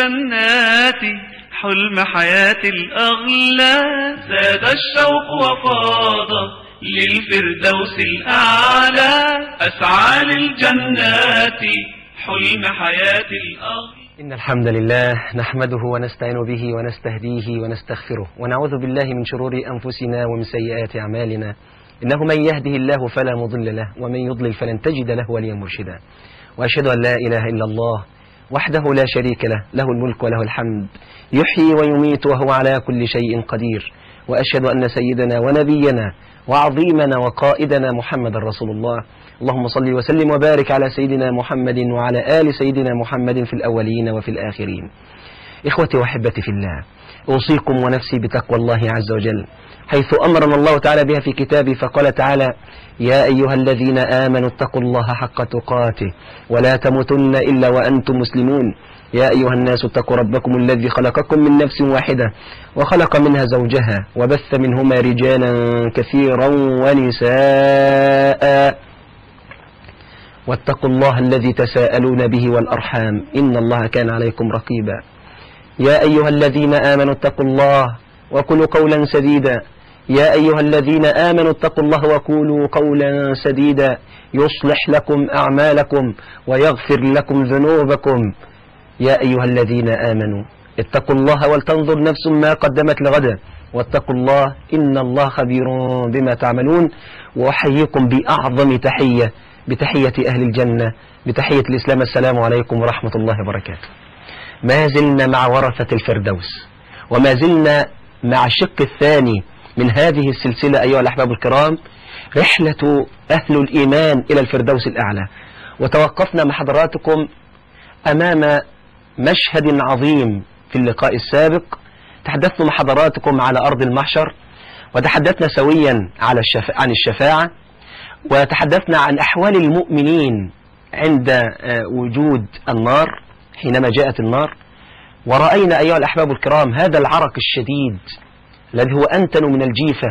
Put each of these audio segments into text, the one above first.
الجنات حلم حياة الأغلى زاد الشوق وفاض للفردوس الأعلى أسعى للجنات حلم حياة الأغلى إن الحمد لله نحمده ونستعين به ونستهديه ونستغفره ونعوذ بالله من شرور أنفسنا ومن سيئات أعمالنا إنه من يهده الله فلا مضل له ومن يضلل فلن تجد له وليا مرشدا وأشهد أن لا إله إلا الله وحده لا شريك له له الملك وله الحمد يحيي ويميت وهو على كل شيء قدير وأشهد أن سيدنا ونبينا وعظيمنا وقائدنا محمد رسول الله اللهم صل وسلم وبارك على سيدنا محمد وعلى آل سيدنا محمد في الأولين وفي الآخرين إخوتي وأحبتي في الله أوصيكم ونفسي بتقوى الله عز وجل حيث أمرنا الله تعالى بها في كتابه فقال تعالى يا أيها الذين آمنوا اتقوا الله حق تقاته ولا تموتن إلا وأنتم مسلمون يا أيها الناس اتقوا ربكم الذي خلقكم من نفس واحدة وخلق منها زوجها وبث منهما رجالا كثيرا ونساء واتقوا الله الذي تساءلون به والأرحام إن الله كان عليكم رقيبا يا أيها الذين آمنوا اتقوا الله وقولوا قولا سديدا يا أيها الذين آمنوا اتقوا الله وقولوا قولا سديدا يصلح لكم أعمالكم ويغفر لكم ذنوبكم يا أيها الذين آمنوا اتقوا الله ولتنظر نفس ما قدمت لغدا واتقوا الله إن الله خبير بما تعملون وأحييكم بأعظم تحية بتحية أهل الجنة بتحية الإسلام السلام عليكم ورحمة الله وبركاته ما زلنا مع ورثة الفردوس وما زلنا مع الشق الثاني من هذه السلسلة أيها الأحباب الكرام رحلة أهل الإيمان إلى الفردوس الأعلى وتوقفنا مع حضراتكم أمام مشهد عظيم في اللقاء السابق تحدثنا مع حضراتكم على أرض المحشر وتحدثنا سويا على الشفاعة عن الشفاعة وتحدثنا عن أحوال المؤمنين عند وجود النار حينما جاءت النار ورأينا أيها الأحباب الكرام هذا العرق الشديد الذي هو أنتن من الجيفة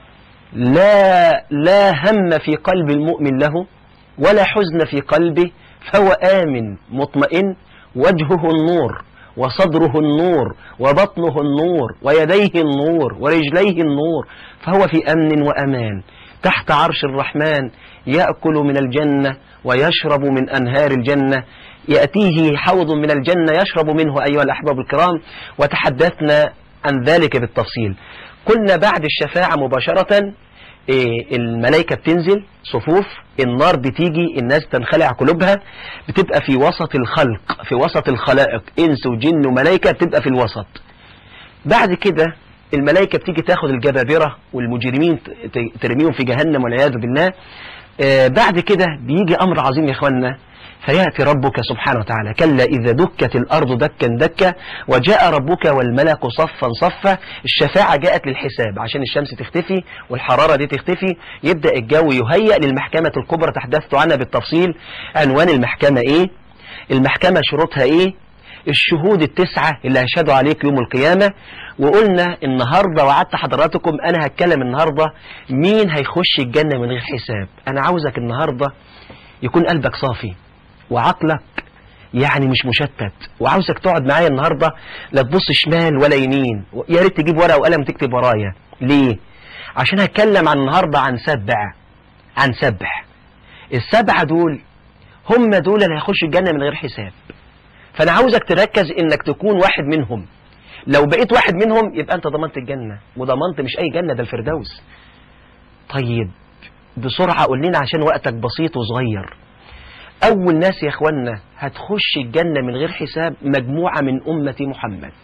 لا, لا هم في قلب المؤمن له ولا حزن في قلبه فهو آمن مطمئن وجهه النور وصدره النور وبطنه النور ويديه النور ورجليه النور فهو في أمن وأمان تحت عرش الرحمن يأكل من الجنة ويشرب من أنهار الجنة يأتيه حوض من الجنة يشرب منه أيها الأحباب الكرام وتحدثنا عن ذلك بالتفصيل قلنا بعد الشفاعة مباشرة الملائكة بتنزل صفوف النار بتيجي الناس تنخلع قلوبها بتبقى في وسط الخلق في وسط الخلائق إنس وجن وملائكة بتبقى في الوسط بعد كده الملائكة بتيجي تاخد الجبابرة والمجرمين ترميهم في جهنم والعياذ بالله بعد كده بيجي أمر عظيم يا إخواننا فيأتي ربك سبحانه وتعالى كلا إذا دكت الأرض دكا دكا وجاء ربك والملك صفا صفا الشفاعة جاءت للحساب عشان الشمس تختفي والحرارة دي تختفي يبدأ الجو يهيأ للمحكمة الكبرى تحدثت عنها بالتفصيل عنوان المحكمة إيه المحكمة شروطها إيه الشهود التسعة اللي هيشهدوا عليك يوم القيامة وقلنا النهاردة وعدت حضراتكم أنا هتكلم النهاردة مين هيخش الجنة من غير حساب أنا عاوزك النهاردة يكون قلبك صافي وعقلك يعني مش مشتت وعاوزك تقعد معايا النهاردة لا تبص شمال ولا يمين يا ريت تجيب ورقة وقلم تكتب ورايا ليه عشان هتكلم عن النهاردة عن سبع عن سبع السبعة دول هم دول اللي هيخشوا الجنة من غير حساب فأنا عاوزك تركز إنك تكون واحد منهم لو بقيت واحد منهم يبقى أنت ضمنت الجنة وضمنت مش أي جنة ده الفردوس طيب بسرعة قول لنا عشان وقتك بسيط وصغير أول ناس يا إخوانا هتخش الجنة من غير حساب مجموعة من أمة محمد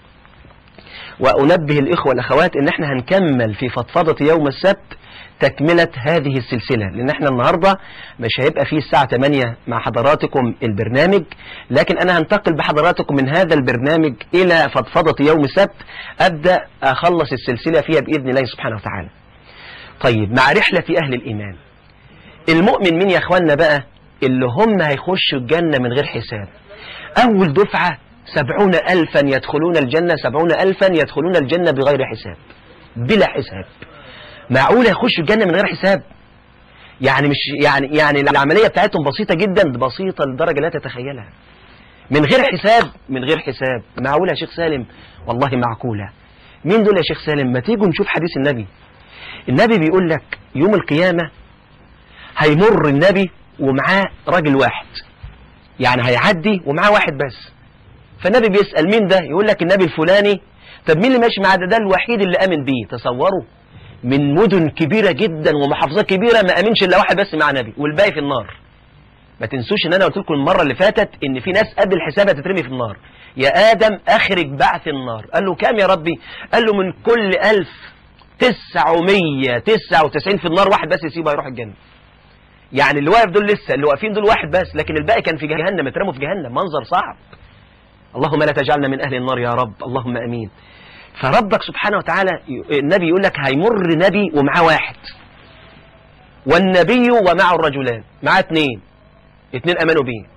وأنبه الإخوة والأخوات إن احنا هنكمل في فضفضة يوم السبت تكملة هذه السلسلة لأن احنا النهاردة مش هيبقى فيه الساعة 8 مع حضراتكم البرنامج لكن أنا هنتقل بحضراتكم من هذا البرنامج إلى فضفضة يوم السبت أبدأ أخلص السلسلة فيها بإذن الله سبحانه وتعالى طيب مع رحلة أهل الإيمان المؤمن مين يا أخوانا بقى اللي هم هيخشوا الجنة من غير حساب أول دفعة سبعون ألفا يدخلون الجنة سبعون ألفا يدخلون الجنة بغير حساب بلا حساب معقول يخشوا الجنة من غير حساب يعني مش يعني يعني العملية بتاعتهم بسيطة جدا بسيطة لدرجة لا تتخيلها من غير حساب من غير حساب معقولة يا شيخ سالم والله معقولة مين دول يا شيخ سالم ما تيجوا نشوف حديث النبي النبي بيقول لك يوم القيامة هيمر النبي ومعاه راجل واحد يعني هيعدي ومعاه واحد بس فالنبي بيسأل مين ده يقول لك النبي الفلاني طب مين اللي ماشي معاه ده ده الوحيد اللي امن بيه تصوروا من مدن كبيرة جدا ومحافظات كبيرة ما امنش الا واحد بس مع نبي والباقي في النار ما تنسوش ان انا قلت لكم المرة اللي فاتت ان في ناس قبل الحساب هتترمي في النار يا ادم اخرج بعث النار قال له كام يا ربي قال له من كل الف تسعمية تسعة وتسعين في النار واحد بس يسيبه يروح الجنة يعني اللي واقف دول لسه اللي واقفين دول واحد بس لكن الباقي كان في جهنم اترموا في جهنم منظر صعب اللهم لا تجعلنا من اهل النار يا رب اللهم امين فربك سبحانه وتعالى النبي يقول لك هيمر نبي ومعاه واحد والنبي ومعه الرجلان معاه اثنين اثنين امنوا بيه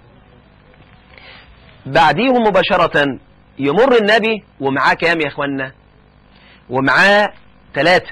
بعديهم مباشرة يمر النبي ومعاه كام يا اخوانا ومعاه ثلاثة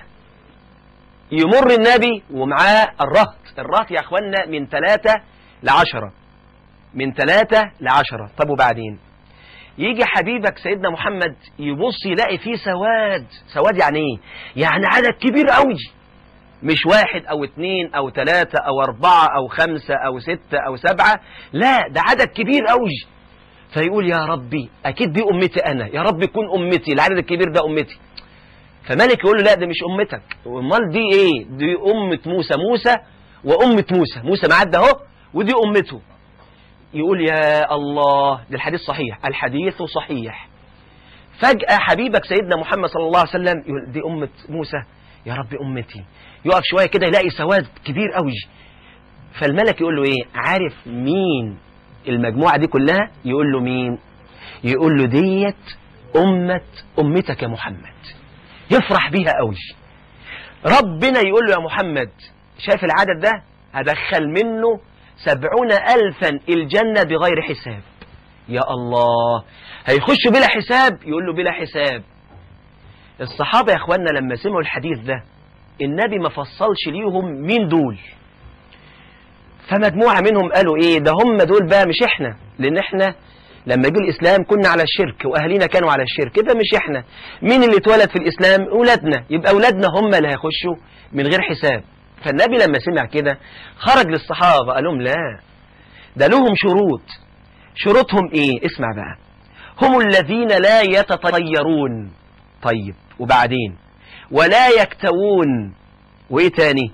يمر النبي ومعاه الرهط الرهط يا اخوانا من ثلاثة لعشرة من ثلاثة لعشرة طب وبعدين يجي حبيبك سيدنا محمد يبص يلاقي فيه سواد سواد يعني ايه يعني عدد كبير قوي مش واحد او اتنين او تلاتة او اربعة او خمسة او ستة او سبعة لا ده عدد كبير قوي فيقول يا ربي اكيد دي امتي انا يا رب يكون امتي العدد الكبير ده امتي فملك يقول له لا ده مش امتك امال دي ايه دي امة موسى موسى وامة موسى موسى معدى اهو ودي امته يقول يا الله ده الحديث صحيح الحديث صحيح فجأة حبيبك سيدنا محمد صلى الله عليه وسلم يقول دي أمة موسى يا رب أمتي يقف شوية كده يلاقي سواد كبير قوي فالملك يقول له ايه عارف مين المجموعة دي كلها يقول له مين يقول له ديت أمة أمتك يا محمد يفرح بيها قوي ربنا يقول له يا محمد شايف العدد ده هدخل منه سبعون ألفا الجنة بغير حساب يا الله هيخشوا بلا حساب يقول له بلا حساب الصحابة يا اخوانا لما سمعوا الحديث ده النبي ما فصلش ليهم مين دول فمجموعة منهم قالوا ايه ده هم دول بقى مش احنا لان احنا لما جه الاسلام كنا على الشرك واهالينا كانوا على الشرك ده مش احنا مين اللي اتولد في الاسلام اولادنا يبقى اولادنا هم اللي هيخشوا من غير حساب فالنبي لما سمع كده خرج للصحابة قال لهم لا ده لهم شروط شروطهم ايه اسمع بقى هم الذين لا يتطيرون طيب وبعدين ولا يكتوون وايه تاني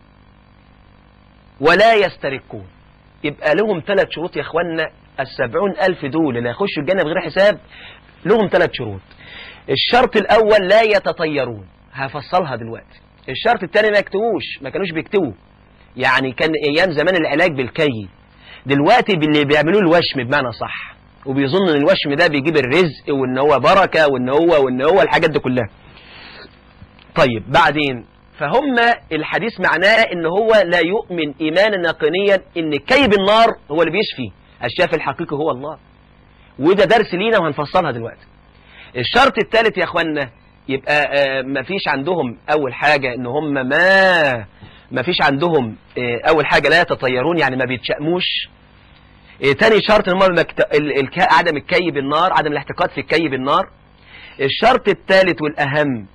ولا يسترقون يبقى لهم ثلاث شروط يا اخوانا السبعون ألف دول اللي هيخشوا الجنة بغير حساب لهم ثلاث شروط الشرط الأول لا يتطيرون هفصلها دلوقتي الشرط الثاني ما يكتبوش ما كانوش بيكتبوا يعني كان ايام زمان العلاج بالكي دلوقتي اللي بيعملوه الوشم بمعنى صح وبيظن ان الوشم ده بيجيب الرزق وان هو بركه وان هو وان هو الحاجات دي كلها طيب بعدين فهم الحديث معناه ان هو لا يؤمن ايمانا يقينيا ان كيب النار هو اللي بيشفي الشافي الحقيقي هو الله وده درس لينا وهنفصلها دلوقتي الشرط الثالث يا اخوانا يبقى آه ما فيش عندهم اول حاجة ان هم ما ما فيش عندهم آه اول حاجة لا يتطيرون يعني ما بيتشأموش آه تاني شرط ان هم المكت... ال... ال... عدم الكي بالنار عدم الاحتقاد في الكي بالنار الشرط الثالث والاهم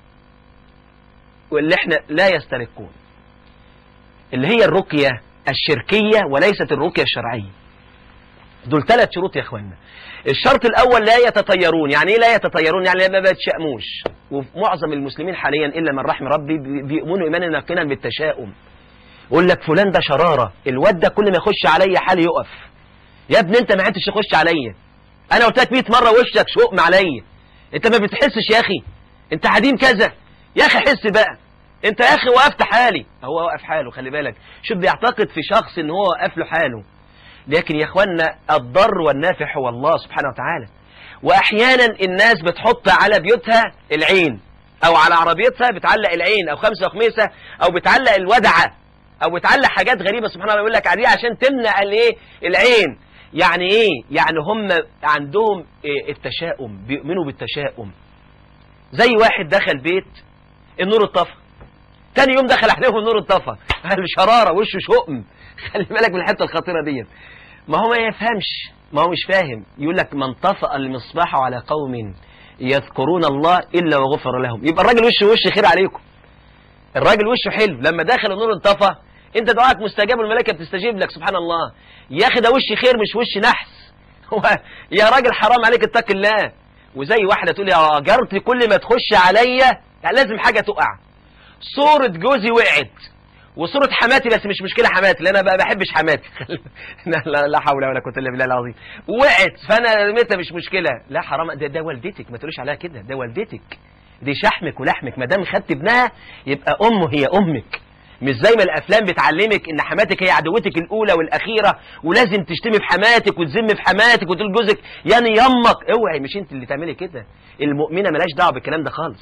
واللي احنا لا يسترقون اللي هي الرقية الشركية وليست الرقية الشرعية دول ثلاث شروط يا اخوانا الشرط الاول لا يتطيرون يعني ايه لا يتطيرون يعني ما بيتشائموش ومعظم المسلمين حاليا الا من رحم ربي بيؤمنوا ايمانا يقينا بالتشاؤم يقول لك فلان ده شراره الواد ده كل ما يخش عليا حالي يقف يا ابني انت ما عدتش تخش عليا انا قلت لك 100 مره وشك شؤم عليا انت ما بتحسش يا اخي انت عديم كذا يا اخي حس بقى انت يا اخي وقفت حالي هو واقف حاله خلي بالك شوف بيعتقد في شخص ان هو واقف له حاله لكن يا اخوانا الضر والنافع هو الله سبحانه وتعالى واحيانا الناس بتحط على بيوتها العين او على عربيتها بتعلق العين او خمسة وخميسة او بتعلق الودعة او بتعلق حاجات غريبة سبحان الله يقول لك عليها عشان تمنع الايه العين يعني ايه يعني هم عندهم إيه التشاؤم بيؤمنوا بالتشاؤم زي واحد دخل بيت النور اتطفى تاني يوم دخل عليهم النور اتطفى شرارة وشه شؤم خلي بالك من الحته الخطيره ديت ما هو ما يفهمش ما هو مش فاهم يقول لك من طفأ المصباح على قوم يذكرون الله إلا وغفر لهم يبقى الراجل وشه وش خير عليكم الراجل وشه حلو لما دخل النور انطفى انت دعائك مستجاب والملائكه بتستجيب لك سبحان الله يا اخي ده وش خير مش وش نحس هو يا راجل حرام عليك اتق الله وزي واحده تقول يا جارتي كل ما تخش عليا يعني لازم حاجه تقع صوره جوزي وقعت وصورة حماتي بس مش مشكلة حماتي لأن أنا بقى بحبش حماتي لا, لا, لا حول ولا قوة إلا بالله العظيم وقعت فأنا رميتها مش مشكلة لا حرام ده, ده والدتك ما تقوليش عليها كده ده والدتك دي شحمك ولحمك ما دام خدت ابنها يبقى أمه هي أمك مش زي ما الافلام بتعلمك ان حماتك هي عدوتك الاولى والاخيره ولازم تشتمي في حماتك وتذم في حماتك وتقول جوزك يعني يمك اوعي مش انت اللي تعملي كده المؤمنه ملاش دعوه بالكلام ده خالص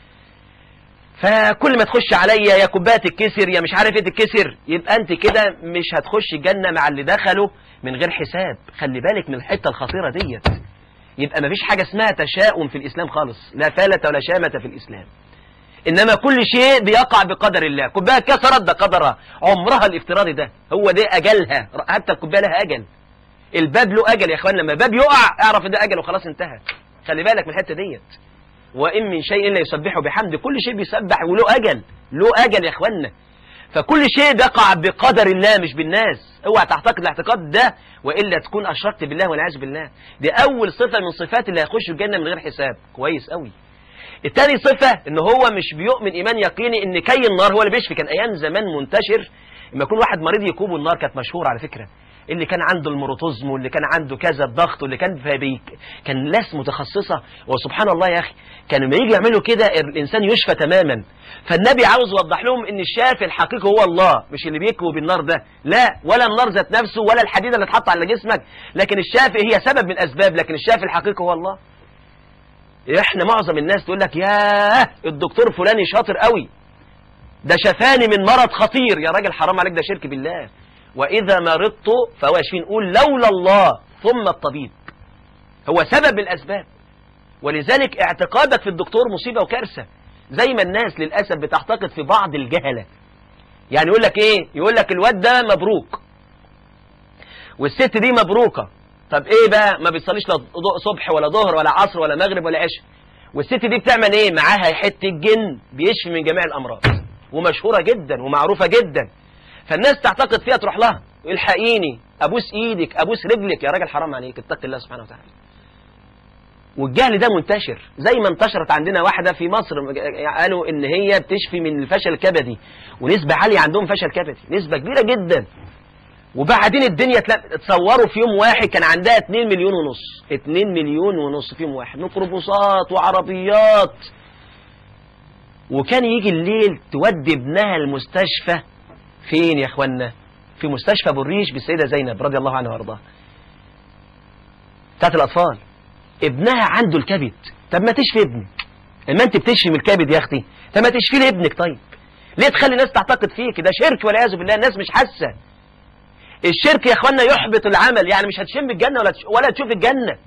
فكل ما تخش عليا يا كوبايه تتكسر يا مش عارف ايه تتكسر يبقى انت كده مش هتخش الجنه مع اللي دخلوا من غير حساب خلي بالك من الحته الخطيره ديت يبقى مفيش حاجه اسمها تشاؤم في الاسلام خالص لا فالة ولا شامة في الاسلام انما كل شيء بيقع بقدر الله كوبايه كسرت ده قدرها عمرها الافتراضي ده هو ده اجلها حتى الكوبايه لها اجل الباب له اجل يا اخوان لما باب يقع اعرف ان ده اجل وخلاص انتهى خلي بالك من الحته ديت وان من شيء الا يسبحه بحمد كل شيء بيسبح وله اجل له اجل يا اخوانا فكل شيء بيقع بقدر الله مش بالناس اوعى تعتقد الاعتقاد ده والا تكون اشركت بالله والعياذ بالله دي اول صفه من صفات اللي هيخشوا الجنه من غير حساب كويس قوي التاني صفة ان هو مش بيؤمن ايمان يقيني ان كي النار هو اللي بيشفي كان ايام زمان منتشر لما يكون واحد مريض يكوب النار كانت مشهورة على فكرة اللي كان عنده المروتوزم واللي كان عنده كذا الضغط واللي كان فبيك كان ناس متخصصة وسبحان الله يا اخي كانوا لما يجي يعملوا كده الانسان يشفى تماما فالنبي عاوز يوضح لهم ان الشافي الحقيقي هو الله مش اللي بيكوي بالنار ده لا ولا النار ذات نفسه ولا الحديد اللي اتحط على جسمك لكن الشافي هي سبب من الاسباب لكن الشافي الحقيقي هو الله احنا معظم الناس تقول لك ياه الدكتور فلاني شاطر قوي ده شفاني من مرض خطير يا راجل حرام عليك ده شرك بالله واذا مرضت فهو يشفين قول لولا الله ثم الطبيب هو سبب من الاسباب ولذلك اعتقادك في الدكتور مصيبه وكارثه زي ما الناس للاسف بتعتقد في بعض الجهله يعني يقول لك ايه يقول لك الواد ده مبروك والست دي مبروكه طب ايه بقى ما بيصليش لا صبح ولا ظهر ولا عصر ولا مغرب ولا عشاء والست دي بتعمل ايه معاها حته جن بيشفي من جميع الامراض ومشهوره جدا ومعروفه جدا فالناس تعتقد فيها تروح لها الحقيني ابوس ايدك ابوس رجلك يا راجل حرام عليك اتق الله سبحانه وتعالى والجهل ده منتشر زي ما انتشرت عندنا واحدة في مصر قالوا ان هي بتشفي من الفشل الكبدي ونسبة عالية عندهم فشل كبدي نسبة كبيرة جدا وبعدين الدنيا تصوروا في يوم واحد كان عندها 2 مليون ونص 2 مليون ونص في يوم واحد ميكروباصات وعربيات وكان يجي الليل تودي ابنها المستشفى فين يا اخوانا في مستشفى بالريش بالسيدة زينب رضي الله عنها وارضاها بتاعت الاطفال ابنها عنده الكبد طب ما تشفي ابنك اما انت بتشفي من الكبد يا اختي طب ما تشفي لابنك طيب ليه تخلي الناس تعتقد فيك ده شرك والعياذ بالله الناس مش حاسه الشرك يا اخوانا يحبط العمل يعني مش هتشم الجنة ولا ولا تشوف الجنة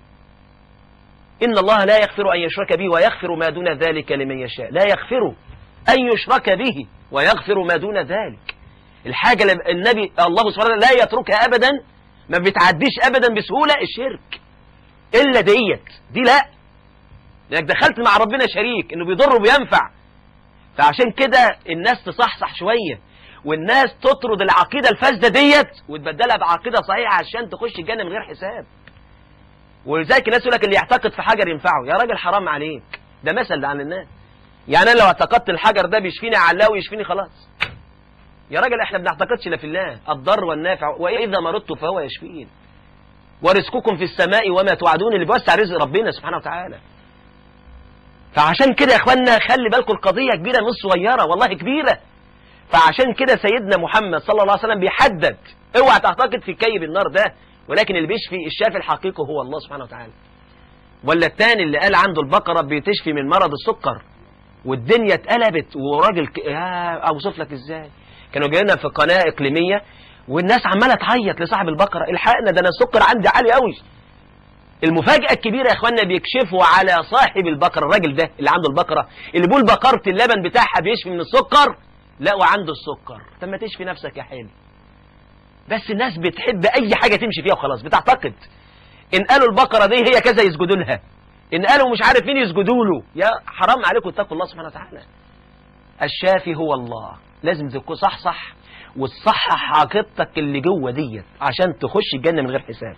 إن الله لا يغفر أن يشرك به ويغفر ما دون ذلك لمن يشاء لا يغفر أن يشرك به ويغفر ما دون ذلك الحاجة اللي النبي الله سبحانه وتعالى لا يتركها أبدا ما بتعديش أبدا بسهولة الشرك إلا ديت دي لا لأنك دخلت مع ربنا شريك إنه بيضر وبينفع فعشان كده الناس تصحصح شوية والناس تطرد العقيدة الفاسدة ديت وتبدلها بعقيدة صحيحة عشان تخش الجنة من غير حساب ولذلك الناس يقول لك اللي يعتقد في حجر ينفعه يا راجل حرام عليك ده مثل ده عن الناس يعني انا لو اعتقدت الحجر ده بيشفيني علاه ويشفيني خلاص يا راجل احنا بنعتقدش الا في الله الضر والنافع واذا مرضت فهو يشفين ورزقكم في السماء وما توعدون اللي بيوسع رزق ربنا سبحانه وتعالى فعشان كده يا اخوانا خلي بالكم القضيه كبيره مش صغيره والله كبيره فعشان كده سيدنا محمد صلى الله عليه وسلم بيحدد اوعى تعتقد في كيب النار ده ولكن اللي بيشفي الشافي الحقيقي هو الله سبحانه وتعالى ولا التاني اللي قال عنده البقرة بتشفي من مرض السكر والدنيا اتقلبت وراجل ك... يا اوصف لك ازاي كانوا جايين في قناة اقليمية والناس عمالة تعيط لصاحب البقرة الحقنا ده انا السكر عندي عالي قوي المفاجأة الكبيرة يا اخوانا بيكشفوا على صاحب البقرة الراجل ده اللي عنده البقرة اللي بيقول بقرة اللبن بتاعها بيشفي من السكر لا وعنده السكر طب ما تشفي نفسك يا حلو بس الناس بتحب اي حاجة تمشي فيها وخلاص بتعتقد ان قالوا البقرة دي هي كذا يسجدوا لها ان قالوا مش عارف مين يسجدوا له يا حرام عليكم اتقوا الله سبحانه وتعالى الشافي هو الله لازم تكون صح صح وتصحح عقيدتك اللي جوه ديت عشان تخش الجنة من غير حساب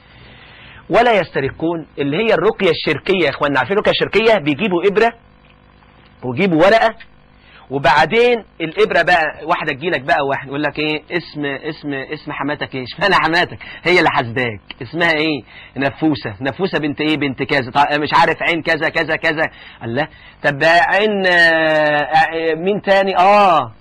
ولا يسترقون اللي هي الرقية الشركية يا اخوانا عارفين الرقية الشركية بيجيبوا إبرة ويجيبوا ورقة وبعدين الإبرة بقى واحدة تجيلك بقى واحد يقول لك ايه اسم اسم اسم حماتك ايه اشمعنى حماتك هي اللي حاسداك اسمها ايه نفوسة نفوسة بنت ايه بنت كذا طيب مش عارف عين كذا كذا كذا الله طب عين آه، آه، مين تاني اه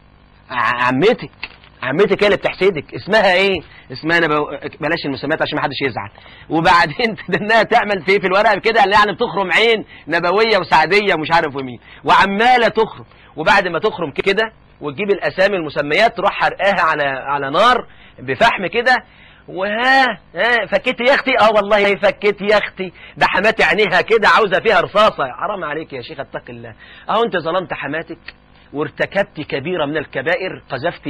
ع- عمتك عمتك هي اللي بتحسدك اسمها ايه اسمها انا بو... بلاش المسميات عشان ما حدش يزعل وبعدين تدناها تعمل في في الورق كده يعني بتخرم عين نبويه وسعديه ومش عارف ومين وعماله تخرم وبعد ما تخرم كده وتجيب الاسامي المسميات تروح حرقاها على على نار بفحم كده وها ها فكيت يا اختي اه والله هي فكيت يا اختي ده حماتي عينيها كده عاوزه فيها رصاصه حرام عليك يا شيخ اتق الله اهو انت ظلمت حماتك وارتكبت كبيرة من الكبائر قذفت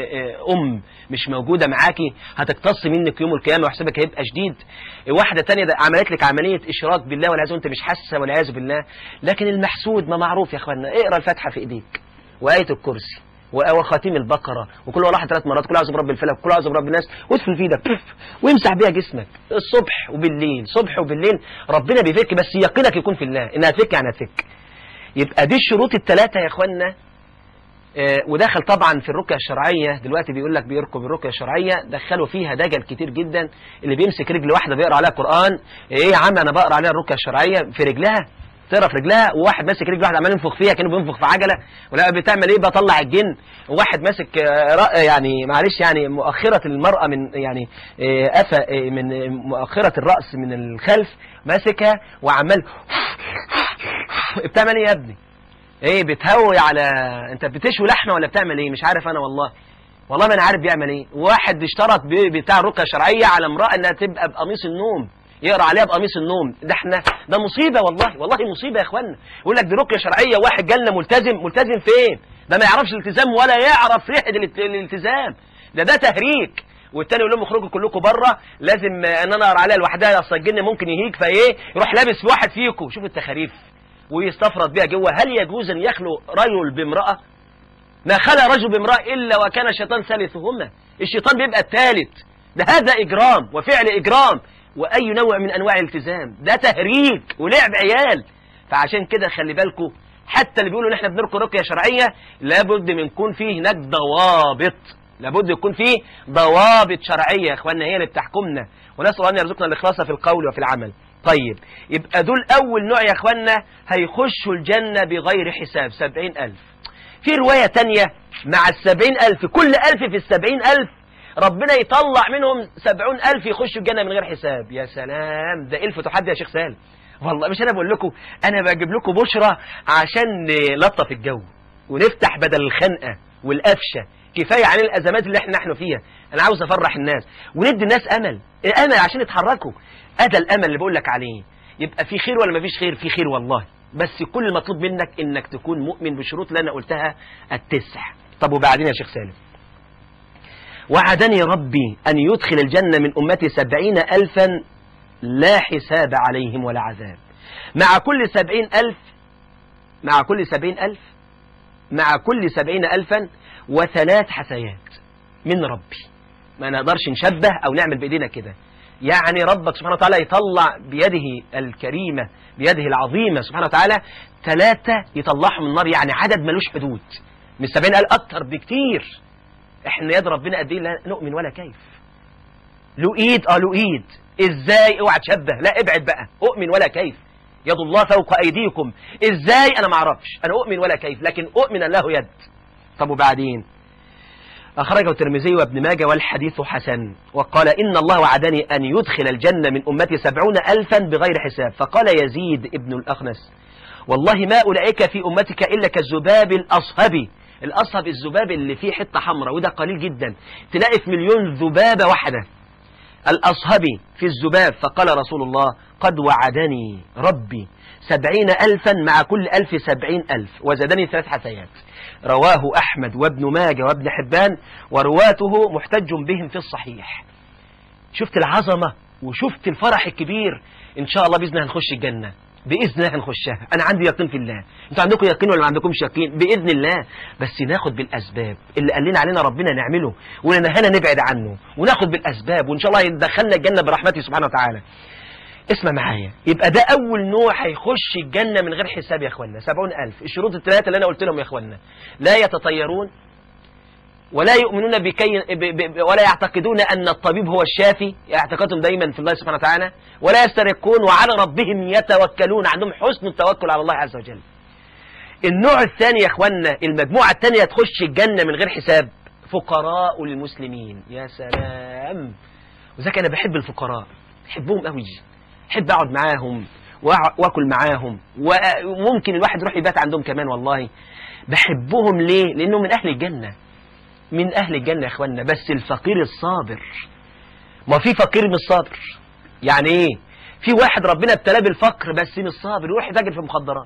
أم مش موجودة معاكي هتقتص منك يوم القيامة وحسابك هيبقى شديد واحدة تانية ده عملت لك عملية إشراك بالله والعياذ وأنت مش حاسة والعياذ بالله لكن المحسود ما معروف يا أخوانا اقرأ الفاتحة في إيديك وآية الكرسي وخاتم البقرة وكل واحد ثلاث مرات كل أعوذ برب الفلك كل أعوذ برب الناس وادخل في ايدك بف، وامسح بيها جسمك الصبح وبالليل صبح وبالليل ربنا بيفك بس يقينك يكون في الله إنها تفك يعني هتفك يبقى دي الشروط الثلاثة يا اخوانا آه، ودخل طبعا في الرقية الشرعية دلوقتي بيقول لك بيركب الرقية الشرعية دخلوا فيها دجل كتير جدا اللي بيمسك رجل واحدة بيقرا عليها قرآن ايه يا عم انا بقرا عليها الرقية الشرعية في رجلها تقرا في رجلها وواحد ماسك رجل واحد عمال ينفخ فيها كانه بينفخ في عجله ولا بتعمل ايه بطلع الجن وواحد ماسك آه، رأ- يعني معلش يعني مؤخره المراه من يعني آه، قفا آه، من مؤخره الراس من الخلف ماسكها وعمال بتعمل ايه يا ابني ايه بتهوي على انت بتشوي لحمه ولا بتعمل ايه مش عارف انا والله والله ما انا عارف بيعمل ايه واحد اشترط ب- بتاع رقيه شرعيه على امراه انها تبقى بقميص النوم يقرا عليها بقميص النوم ده احنا ده مصيبه والله والله مصيبه يا اخوانا يقول لك دي رقيه شرعيه واحد جالنا ملتزم ملتزم فين ده ما يعرفش الالتزام ولا يعرف ريحه الالت- الالتزام ده ده تهريج والتاني يقول لهم اخرجوا كلكم بره لازم آه، ان انا اقرا عليها لوحدها اصل الجن ممكن يهيج فايه يروح لابس في واحد فيكم شوفوا التخاريف ويستفرد بها جوه هل يجوز ان يخلو رجل بامراه ما خلى رجل بامرأة إلا وكان الشيطان ثالثهما الشيطان بيبقى الثالث ده هذا إجرام وفعل إجرام وأي نوع من أنواع الالتزام ده تهريج ولعب عيال فعشان كده خلي بالكم حتى اللي بيقولوا ان احنا بنرقي رقية شرعية لابد من يكون فيه هناك ضوابط لابد يكون فيه ضوابط شرعية يا اخواننا هي اللي بتحكمنا ونسأل الله ان يرزقنا الاخلاص في القول وفي العمل طيب يبقى دول اول نوع يا اخواننا هيخشوا الجنة بغير حساب سبعين الف في رواية تانية مع السبعين ألف كل ألف في السبعين ألف ربنا يطلع منهم سبعون ألف يخشوا الجنة من غير حساب يا سلام ده ألف تحدي يا شيخ سالم والله مش أنا بقول لكم أنا بجيب لكم بشرة عشان نلطف الجو ونفتح بدل الخنقة والقفشة كفاية عن الأزمات اللي احنا نحن فيها أنا عاوز أفرح الناس وندي الناس أمل أمل عشان يتحركوا أدا الأمل اللي بقول لك عليه يبقى في خير ولا مفيش خير في خير والله بس كل المطلوب منك انك تكون مؤمن بالشروط اللي انا قلتها التسع طب وبعدين يا شيخ سالم وعدني ربي أن يدخل الجنة من أمتي سبعين ألفا لا حساب عليهم ولا عذاب مع كل سبعين ألف مع كل سبعين ألف مع كل سبعين ألفا وثلاث حسيات من ربي ما نقدرش نشبه أو نعمل بإيدينا كده يعني ربك سبحانه وتعالى يطلع بيده الكريمة بيده العظيمة سبحانه وتعالى ثلاثة يطلعهم من النار يعني عدد ملوش حدود من السبعين قال أكتر بكتير احنا يد ربنا قد ايه لا نؤمن ولا كيف له ايد اه له ايد ازاي اوعى تشبه لا ابعد بقى اؤمن ولا كيف يد الله فوق ايديكم ازاي انا ما اعرفش انا اؤمن ولا كيف لكن اؤمن ان له يد طب وبعدين أخرجه الترمذي وابن ماجه والحديث حسن وقال إن الله وعدني أن يدخل الجنة من أمتي سبعون ألفا بغير حساب فقال يزيد ابن الأخنس والله ما أولئك في أمتك إلا كالذباب الأصهبي الأصهب الذباب اللي فيه حتة حمراء وده قليل جدا تلاقي في مليون ذبابة واحدة الأصهبي في الذباب فقال رسول الله قد وعدني ربي سبعين ألفا مع كل ألف سبعين ألف وزادني ثلاث حسيات رواه أحمد وابن ماجه وابن حبان ورواته محتج بهم في الصحيح شفت العظمة وشفت الفرح الكبير إن شاء الله بإذن الله هنخش الجنة بإذن الله هنخشها أنا عندي يقين في الله أنتوا عندكم يقين ولا ما عندكمش يقين بإذن الله بس ناخد بالأسباب اللي قال لنا علينا ربنا نعمله واللي نهانا نبعد عنه وناخد بالأسباب وإن شاء الله يدخلنا الجنة برحمته سبحانه وتعالى اسمع معايا يبقى ده أول نوع هيخش الجنة من غير حساب يا إخوانا سبعون ألف الشروط الثلاثة اللي أنا قلت لهم يا إخوانا لا يتطيرون ولا يؤمنون بكي ب... ب... ولا يعتقدون أن الطبيب هو الشافي اعتقادهم دايما في الله سبحانه وتعالى ولا يسترقون وعلى ربهم يتوكلون عندهم حسن التوكل على الله عز وجل النوع الثاني يا اخوانا المجموعة الثانية تخش الجنة من غير حساب فقراء المسلمين يا سلام وذاك أنا بحب الفقراء بحبهم قوي بحب أقعد معاهم وأع- وأكل معاهم وممكن الواحد يروح يبات عندهم كمان والله بحبهم ليه لأنهم من أهل الجنة من أهل الجنة يا إخوانا بس الفقير الصابر ما في فقير مش صابر يعني إيه في واحد ربنا ابتلاه بالفقر بس مش صابر يروح يتاجر في مخدرات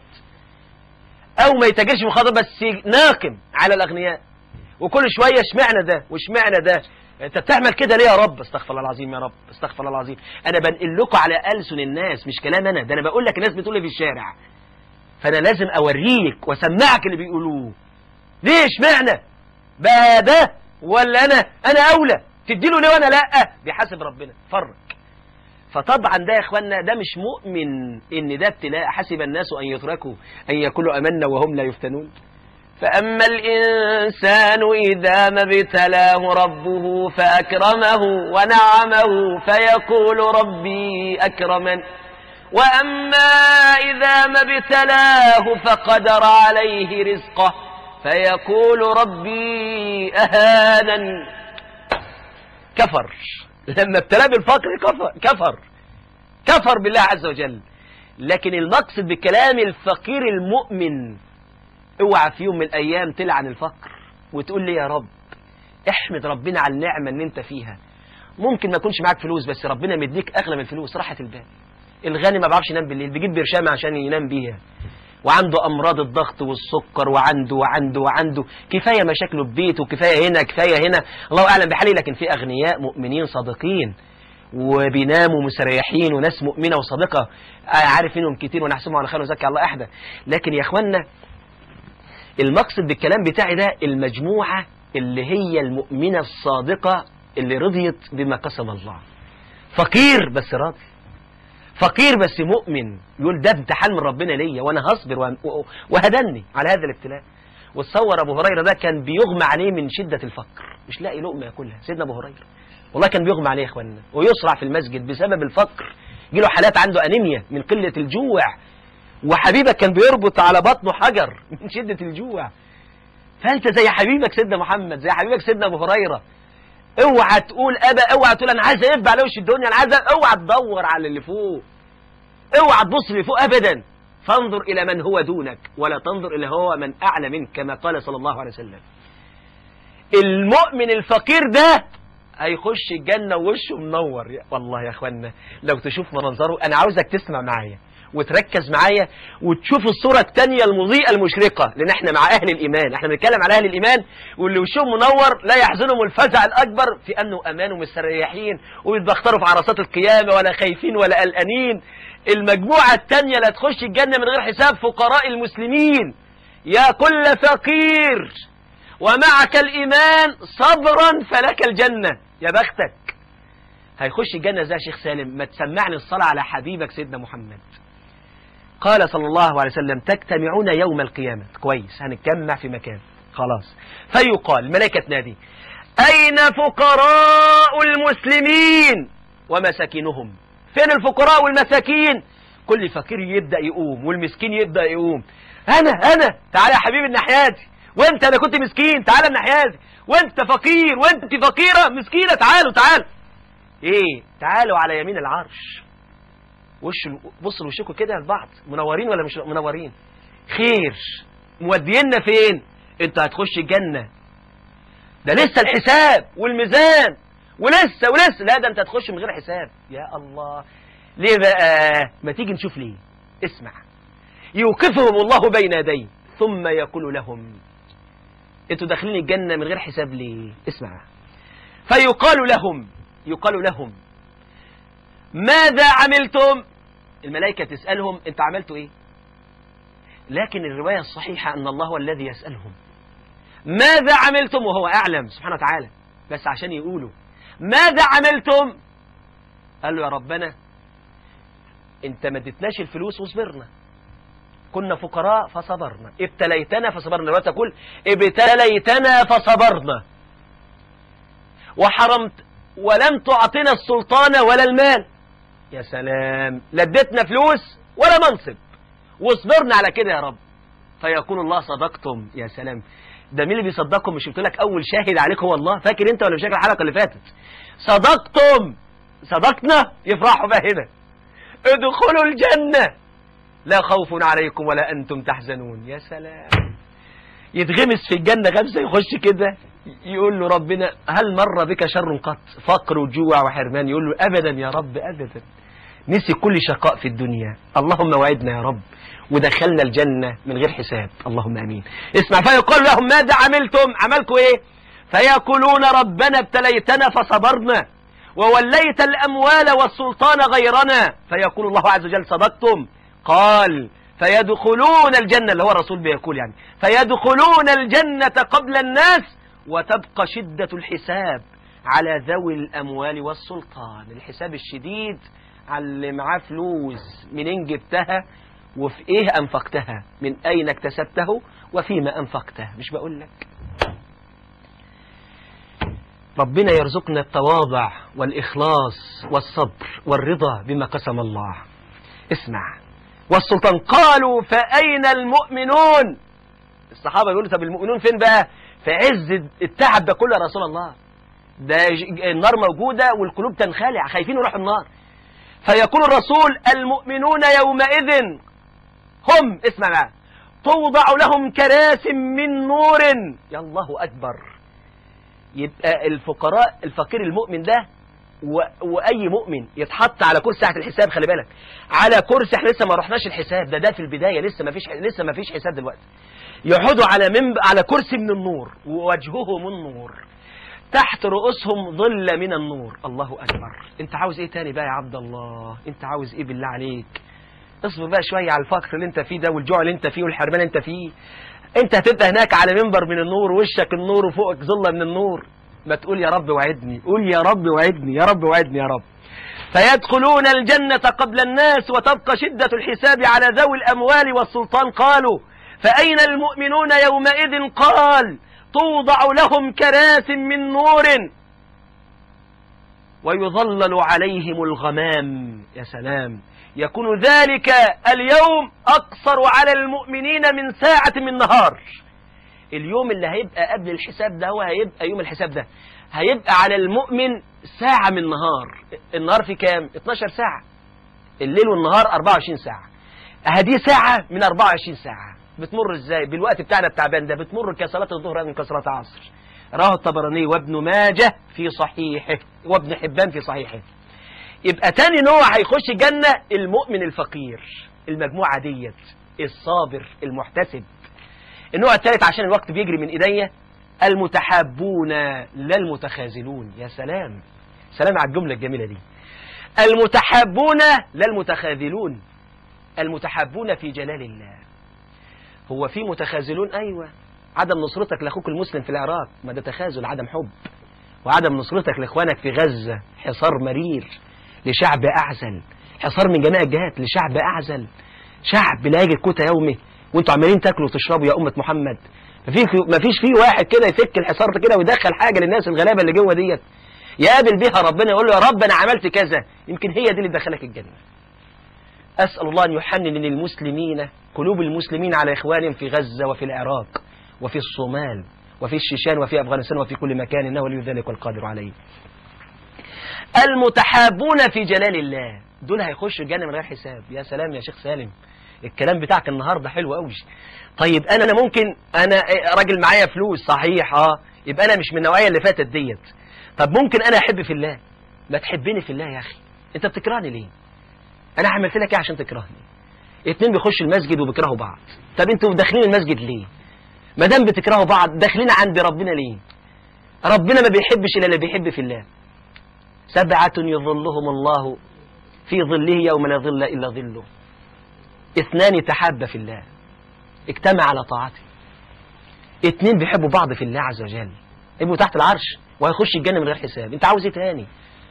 أو ما يتاجرش في مخدرات بس ناقم على الأغنياء وكل شوية اشمعنى ده واشمعنى ده انت بتعمل كده ليه يا رب استغفر الله العظيم يا رب استغفر الله العظيم انا بنقل لكم على ألسن الناس مش كلام انا ده انا بقول لك الناس بتقول لي في الشارع فانا لازم اوريك واسمعك اللي بيقولوه ليه اشمعنى بقى ده ولا انا انا اولى تديله ليه وانا لا بيحاسب ربنا فرق فطبعا ده يا اخوانا ده مش مؤمن ان ده ابتلاء حسب الناس ان يتركوا ان يقولوا امنا وهم لا يفتنون فأما الإنسان إذا ما ابتلاه ربه فأكرمه ونعمه فيقول ربي أكرمن وأما إذا ما ابتلاه فقدر عليه رزقه فيقول ربي أهانن كفر لما ابتلاه بالفقر كفر كفر كفر بالله عز وجل لكن المقصد بكلام الفقير المؤمن اوعى في يوم من الايام تلعن الفقر وتقول لي يا رب احمد ربنا على النعمه اللي انت فيها ممكن ما يكونش معاك فلوس بس ربنا مديك اغلى من الفلوس راحه البال الغني ما بيعرفش ينام بالليل بيجيب برشامه عشان ينام بيها وعنده امراض الضغط والسكر وعنده وعنده وعنده كفايه مشاكله في بيته كفايه هنا كفايه هنا الله اعلم بحاله لكن في اغنياء مؤمنين صادقين وبيناموا مستريحين وناس مؤمنه وصادقه عارف منهم كتير ونحسبهم على خير وزكي الله احدى لكن يا اخوانا المقصد بالكلام بتاعي ده المجموعة اللي هي المؤمنة الصادقة اللي رضيت بما قسم الله فقير بس راضي فقير بس مؤمن يقول ده امتحان من ربنا ليا وانا هصبر وه- وهدني على هذا الابتلاء وتصور ابو هريره ده كان بيغمى عليه من شده الفقر مش لاقي لقمه ياكلها سيدنا ابو هريره والله كان بيغمى عليه يا اخوانا ويصرع في المسجد بسبب الفقر يجيله حالات عنده انيميا من قله الجوع وحبيبك كان بيربط على بطنه حجر من شدة الجوع فأنت زي حبيبك سيدنا محمد زي حبيبك سيدنا أبو هريرة اوعى تقول أبا اوعى تقول أنا عايز أبقى على وش الدنيا أنا عايز أ- اوعى تدور على اللي فوق اوعى تبص اللي فوق أبدا فانظر إلى من هو دونك ولا تنظر إلى هو من أعلى منك كما قال صلى الله عليه وسلم المؤمن الفقير ده هيخش الجنة ووشه منور يا- والله يا اخوانا لو تشوف منظره انا عاوزك تسمع معايا وتركز معايا وتشوف الصورة التانية المضيئة المشرقة لان احنا مع اهل الايمان احنا بنتكلم على اهل الايمان واللي وشهم منور لا يحزنهم الفزع الاكبر في انه امان ومستريحين وبيتبختروا في عرصات القيامة ولا خايفين ولا قلقانين المجموعة التانية اللي هتخش الجنة من غير حساب فقراء المسلمين يا كل فقير ومعك الإيمان صبرا فلك الجنة يا بختك هيخش الجنة ازاي يا شيخ سالم ما تسمعني الصلاة على حبيبك سيدنا محمد قال صلى الله عليه وسلم تجتمعون يوم القيامة كويس هنتجمع في مكان خلاص فيقال الملائكة تنادي أين فقراء المسلمين ومساكينهم فين الفقراء والمساكين كل فقير يبدأ يقوم والمسكين يبدأ يقوم أنا أنا تعالى يا حبيبي الناحياتي وانت انا كنت مسكين تعالى الناحياتي وانت فقير وانت فقيرة مسكينة تعالوا تعالوا ايه تعالوا على يمين العرش وش بصوا لوشكم كده لبعض منورين ولا مش منورين خير مودينا فين انت هتخش الجنة ده لسه الحساب والميزان ولسه ولسه لا ده انت هتخش من غير حساب يا الله ليه بقى ما تيجي نشوف ليه اسمع يوقفهم الله بين يديه ثم يقول لهم انتوا داخلين الجنة من غير حساب ليه اسمع فيقال لهم يقال لهم ماذا عملتم الملائكة تسألهم انت عملتوا ايه لكن الرواية الصحيحة ان الله هو الذي يسألهم ماذا عملتم وهو أعلم سبحانه وتعالى بس عشان يقولوا ماذا عملتم قال له يا ربنا انت ما اديتناش الفلوس وصبرنا كنا فقراء فصبرنا ابتليتنا فصبرنا لا تقول ابتليتنا فصبرنا وحرمت ولم تعطنا السلطان ولا المال يا سلام لا اديتنا فلوس ولا منصب وصبرنا على كده يا رب فيقول الله صدقتم يا سلام ده مين اللي بيصدقكم مش قلت لك اول شاهد عليك هو الله فاكر انت ولا مش فاكر الحلقه اللي فاتت صدقتم صدقنا يفرحوا بقى هنا ادخلوا الجنه لا خوف عليكم ولا انتم تحزنون يا سلام يتغمس في الجنه غمسه يخش كده يقول له ربنا هل مر بك شر قط فقر وجوع وحرمان يقول له ابدا يا رب ابدا نسي كل شقاء في الدنيا اللهم وعدنا يا رب ودخلنا الجنة من غير حساب اللهم أمين اسمع فيقول لهم ماذا عملتم عملكم ايه فيقولون ربنا ابتليتنا فصبرنا ووليت الأموال والسلطان غيرنا فيقول الله عز وجل صدقتم قال فيدخلون الجنة اللي هو الرسول بيقول يعني فيدخلون الجنة قبل الناس وتبقى شدة الحساب على ذوي الأموال والسلطان الحساب الشديد على اللي معاه فلوس منين جبتها وفي ايه انفقتها من اين اكتسبته وفيما انفقته مش بقول لك ربنا يرزقنا التواضع والإخلاص والصبر والرضا بما قسم الله اسمع والسلطان قالوا فأين المؤمنون الصحابة يقولوا طب المؤمنون فين بقى في عز التعب ده كله يا رسول الله ده النار موجودة والقلوب تنخلع خايفين يروحوا النار فيقول الرسول المؤمنون يومئذ هم اسمع بقى توضع لهم كراس من نور يا الله أكبر يبقى الفقراء الفقير المؤمن ده و... وأي مؤمن يتحط على كرسي ساعة الحساب خلي بالك على كرسي احنا لسه ما رحناش الحساب ده ده في البداية لسه ما فيش لسه ما فيش حساب دلوقتي يقعدوا على منب... على كرسي من النور ووجههم النور تحت رؤوسهم ظل من النور الله أكبر انت عاوز ايه تاني بقى يا عبد الله انت عاوز ايه بالله عليك اصبر بقى شوية على الفقر اللي انت فيه ده والجوع اللي انت فيه والحرمان اللي انت فيه انت هتبقى هناك على منبر من النور وشك النور وفوقك ظلة من النور ما تقول يا رب وعدني قول يا رب وعدني يا رب وعدني يا رب فيدخلون الجنة قبل الناس وتبقى شدة الحساب على ذوي الأموال والسلطان قالوا فأين المؤمنون يومئذ قال توضع لهم كراس من نور ويظلل عليهم الغمام يا سلام يكون ذلك اليوم أقصر على المؤمنين من ساعة من نهار اليوم اللي هيبقى قبل الحساب ده هو هيبقى يوم الحساب ده هيبقى على المؤمن ساعة من نهار النهار في كام 12 ساعة الليل والنهار 24 ساعة هذه ساعة من 24 ساعة بتمر ازاي بالوقت بتاعنا التعبان ده بتمر كصلاة الظهر من كصلاة العصر رواه الطبراني وابن ماجه في صحيحه وابن حبان في صحيحه يبقى تاني نوع هيخش الجنة المؤمن الفقير المجموعة ديت الصابر المحتسب النوع الثالث عشان الوقت بيجري من ايديا المتحابون لا المتخاذلون يا سلام سلام على الجملة الجميلة دي المتحابون لا المتخاذلون المتحابون في جلال الله هو في متخاذلون أيوة عدم نصرتك لأخوك المسلم في العراق ما ده تخاذل عدم حب وعدم نصرتك لإخوانك في غزة حصار مرير لشعب أعزل حصار من جميع الجهات لشعب أعزل شعب لا يجد قوت يومه وانتوا عمالين تاكلوا وتشربوا يا أمة محمد ما فيش فيه واحد كده يفك الحصار كده ويدخل حاجة للناس الغلابة اللي جوه ديت يقابل بيها ربنا يقول له يا رب أنا عملت كذا يمكن هي دي اللي تدخلك الجنة أسأل الله أن يحنن للمسلمين قلوب المسلمين على إخوانهم في غزة وفي العراق وفي الصومال وفي الشيشان وفي أفغانستان وفي كل مكان إنه ولي ذلك والقادر عليه المتحابون في جلال الله دول هيخشوا الجنة من غير حساب يا سلام يا شيخ سالم الكلام بتاعك النهاردة حلو قوي طيب أنا أنا ممكن أنا راجل معايا فلوس صحيح اه يبقى أنا مش من النوعية اللي فاتت ديت طب ممكن انا احب في الله ما تحبني في الله يا اخي انت بتكرهني ليه انا عملت لك ايه عشان تكرهني اتنين بيخشوا المسجد وبيكرهوا بعض طب انتوا داخلين المسجد ليه ما دام بتكرهوا بعض داخلين عند ربنا ليه ربنا ما بيحبش الا اللي بيحب في الله سبعة يظلهم الله في ظله يوم لا ظل الا ظله اثنان تحابا في الله اجتمع على طاعته اتنين بيحبوا بعض في الله عز وجل يبقوا تحت العرش وهيخش الجنة من غير حساب انت عاوز ايه تاني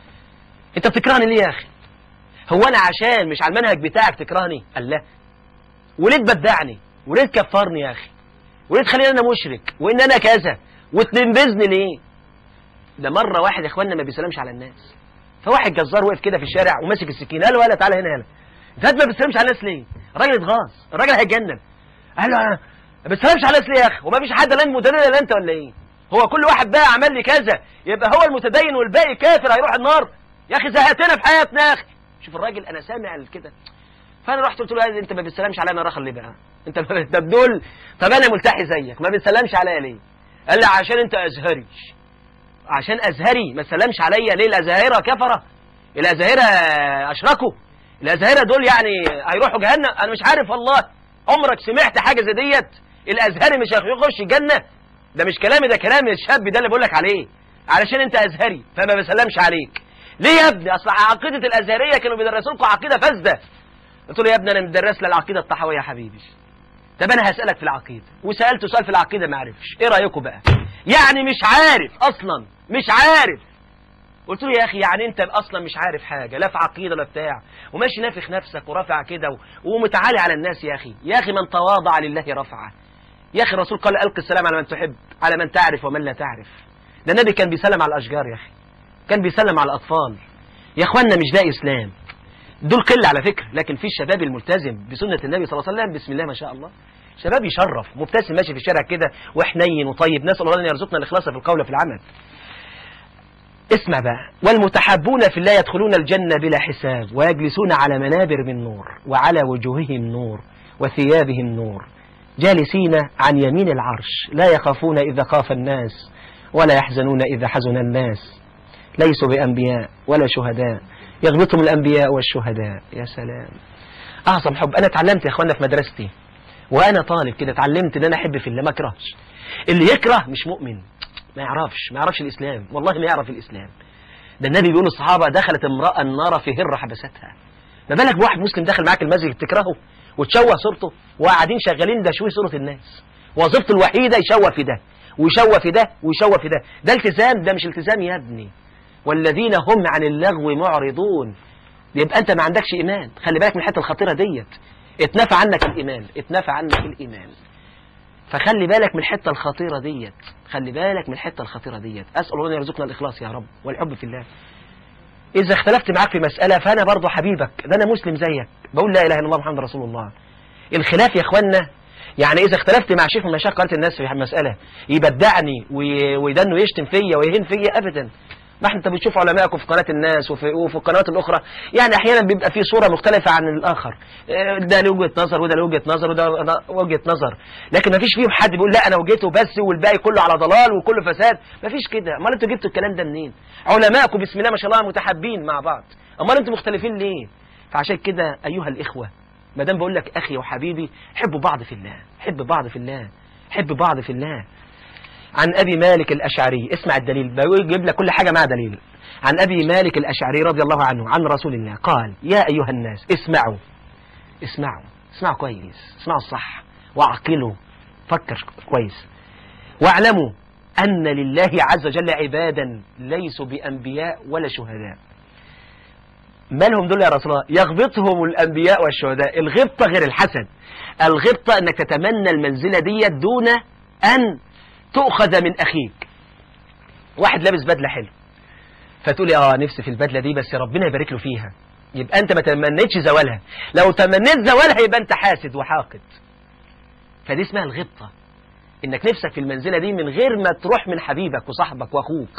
انت بتكرهني ليه يا اخي هو انا عشان مش على المنهج بتاعك تكرهني قال لا وليه تبدعني وليه تكفرني يا اخي وليه تخليني انا مشرك وان انا كذا وتنبذني ليه ده مرة واحد يا اخوانا ما بيسلمش على الناس فواحد جزار وقف كده في الشارع وماسك السكين قال له ولا تعالى هنا هنا انت ما بتسلمش على الناس ليه الراجل اتغاظ الراجل هيتجنن قال له انا ما بتسلمش على الناس ليه يا اخي وما فيش حد لا متدين الا انت ولا ايه هو كل واحد بقى عمل لي كذا يبقى هو المتدين والباقي كافر هيروح النار يا اخي زهقتنا في حياتنا يا اخي شوف الراجل انا سامع كده فانا رحت قلت له انت ما بتسلمش عليا انا راخر ليه بقى انت طب دول طب انا ملتحي زيك ما بتسلمش عليا ليه قال لي عشان انت ازهري عشان ازهري ما تسلمش عليا ليه الازاهره كفره الازاهره اشركوا الازاهره دول يعني هيروحوا جهنم انا مش عارف والله عمرك سمعت حاجه زي ديت الازهري مش هيخش الجنه ده مش كلامي ده كلام الشاب ده اللي بقول لك عليه علشان انت ازهري فما بسلمش عليك ليه يا ابني اصل عقيده الازهريه كانوا بيدرسوا لكم عقيده فاسده قلت له يا ابني انا مدرس لك العقيده الطحاويه يا حبيبي طب انا هسالك في العقيده وسالته سؤال في العقيده ما عرفش ايه رايكم بقى يعني مش عارف اصلا مش عارف قلت له يا اخي يعني انت اصلا مش عارف حاجه لا في عقيده ولا بتاع وماشي نافخ نفسك ورافع كده ومتعالي على الناس يا اخي يا اخي من تواضع لله رفعه يا اخي الرسول قال القي السلام على من تحب على من تعرف ومن لا تعرف ده النبي كان بيسلم على الاشجار يا اخي كان بيسلم على الاطفال يا اخوانا مش ده اسلام دول قله على فكره لكن في الشباب الملتزم بسنه النبي صلى الله عليه وسلم بسم الله ما شاء الله شباب يشرف مبتسم ماشي في الشارع كده وحنين وطيب نسال الله ان يرزقنا الاخلاص في القول وفي العمل اسمع بقى والمتحبون في الله يدخلون الجنة بلا حساب ويجلسون على منابر من نور وعلى وجوههم نور وثيابهم نور جالسين عن يمين العرش لا يخافون إذا خاف الناس ولا يحزنون إذا حزن الناس ليسوا بأنبياء ولا شهداء يغبطهم الأنبياء والشهداء يا سلام أعظم حب أنا اتعلمت يا أخوانا في مدرستي وأنا طالب كده اتعلمت إن أنا أحب في الله ما أكرهش اللي يكره مش مؤمن ما يعرفش ما يعرفش الإسلام والله ما يعرف الإسلام ده النبي بيقول الصحابة دخلت امرأة النار في هرة حبستها ما بالك بواحد مسلم داخل معاك المسجد تكرهه وتشوه صورته وقاعدين شغالين ده شوي صورة الناس وظيفته الوحيدة يشوه في ده ويشوه في ده ويشوه في ده ده التزام ده مش التزام يا ابني والذين هم عن اللغو معرضون يبقى انت ما عندكش ايمان خلي بالك من الحته الخطيره ديت اتنفى عنك الايمان اتنفى عنك الايمان فخلي بالك من الحته الخطيره ديت خلي بالك من الحته الخطيره ديت اسال الله ان يرزقنا الاخلاص يا رب والحب في الله اذا اختلفت معاك في مساله فانا برضه حبيبك ده انا مسلم زيك بقول لا اله الا الله محمد رسول الله الخلاف يا اخوانا يعني اذا اختلفت مع شيخ من مشايخ قناه الناس في مساله يبدعني وده انه يشتم فيا ويهين فيا ابدا ما انت بتشوف علمائكم في قناه الناس وفي, وفي القنوات الاخرى يعني احيانا بيبقى في صوره مختلفه عن الاخر ده له وجهه نظر وده له وجهه نظر وده وجهه نظر لكن ما فيش فيهم حد بيقول لا انا وجهته بس والباقي كله على ضلال وكله فساد ما فيش كده امال انتوا جبتوا الكلام ده منين علمائكم بسم الله ما شاء الله متحابين مع بعض امال انتوا مختلفين ليه فعشان كده ايها الاخوه ما دام بقول لك اخي وحبيبي حبوا بعض في الله حب بعض في الله حب بعض في الله عن أبي مالك الأشعري اسمع الدليل بيجيب لك كل حاجة مع دليل عن أبي مالك الأشعري رضي الله عنه عن رسول الله قال يا أيها الناس اسمعوا اسمعوا اسمعوا كويس اسمعوا الصح واعقلوا فكر كويس واعلموا أن لله عز وجل عبادا ليسوا بأنبياء ولا شهداء مالهم دول يا رسول الله يغبطهم الأنبياء والشهداء الغبطة غير الحسد الغبطة أنك تتمنى المنزلة دي دون أن تؤخذ من أخيك واحد لابس بدلة حلو فتقول اه نفسي في البدلة دي بس ربنا يبارك له فيها يبقى انت ما تمنيتش زوالها لو تمنيت زوالها يبقى انت حاسد وحاقد فدي اسمها الغبطة انك نفسك في المنزلة دي من غير ما تروح من حبيبك وصاحبك واخوك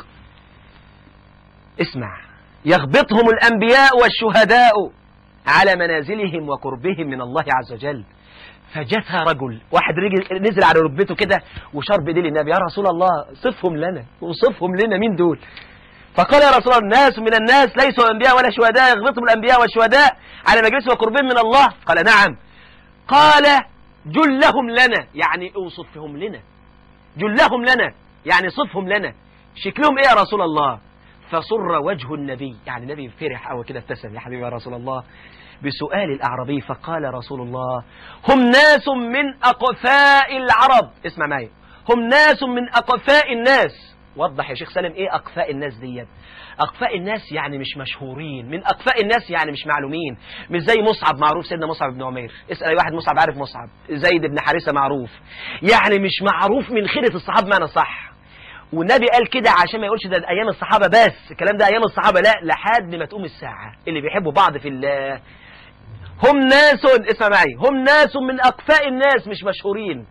اسمع يغبطهم الانبياء والشهداء على منازلهم وقربهم من الله عز وجل فجاتها رجل واحد رجل نزل على ركبته كده وشار بايديه للنبي يا رسول الله صفهم لنا وصفهم لنا مين دول فقال يا رسول الله الناس من الناس ليسوا أنبياء ولا شهداء يغبطهم الأنبياء والشهداء على مجلس وقربين من الله قال نعم قال جلهم لنا يعني اوصفهم لنا جلهم لنا يعني صفهم لنا شكلهم ايه يا رسول الله فصر وجه النبي يعني النبي فرح أو كده ابتسم يا حبيبي يا رسول الله بسؤال الأعرابي فقال رسول الله هم ناس من أقفاء العرب اسمع معي هم ناس من أقفاء الناس وضح يا شيخ سالم ايه أقفاء الناس ديت أقفاء الناس يعني مش مشهورين من أقفاء الناس يعني مش معلومين مش زي مصعب معروف سيدنا مصعب بن عمير اسأل أي واحد مصعب عارف مصعب زيد بن حارثة معروف يعني مش معروف من خيرة الصحابة معنى صح والنبي قال كده عشان ما يقولش ده ايام الصحابه بس الكلام ده ايام الصحابه لا لحد ما تقوم الساعه اللي بيحبوا بعض في الله هم ناس اسمع معي هم ناس من اقفاء الناس مش مشهورين